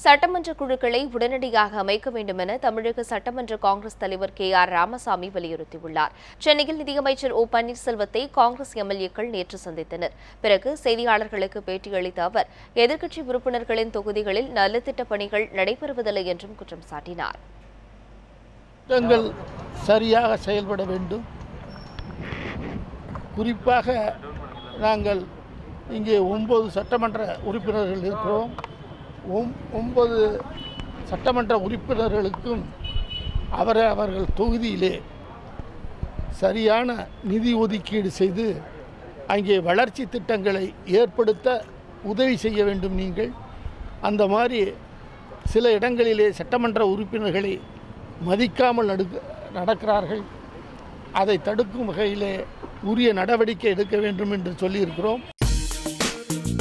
சட்டமன்ற குழுக்களை உடனடியாக அமைக்க வேண்டும் என தமிழக சட்டமன்ற காங்கிரஸ் தலைவர் கே ஆர் ராமசாமி வலியுறுத்தியுள்ளார் சென்னையில் நிதியமைச்சர் ஓ பன்னீர்செல்வத்தை காங்கிரஸ் எம்எல்ஏக்கள் நேற்று சந்தித்தனர் பிறகு செய்தியாளர்களுக்கு பேட்டியளித்த அவர் எதிர்க்கட்சி உறுப்பினர்களின் தொகுதிகளில் நலத்திட்ட பணிகள் நடைபெறுவதில்லை என்றும் குற்றம் சாட்டினார் திட்டங்கள் சரியாக செயல்பட வேண்டும் குறிப்பாக நாங்கள் இங்கே ஒன்பது சட்டமன்ற உறுப்பினர்கள் இருக்கிறோம் ஒம் ஒன்பது சட்டமன்ற உறுப்பினர்களுக்கும் அவரை அவர்கள் தொகுதியிலே சரியான நிதி ஒதுக்கீடு செய்து அங்கே வளர்ச்சி திட்டங்களை ஏற்படுத்த உதவி செய்ய வேண்டும் நீங்கள் அந்த மாதிரி சில இடங்களிலே சட்டமன்ற உறுப்பினர்களை மதிக்காமல் நடுக்க நடக்கிறார்கள் அதை தடுக்கும் வகையிலே உரிய நடவடிக்கை எடுக்க வேண்டும் என்று சொல்லியிருக்கிறோம்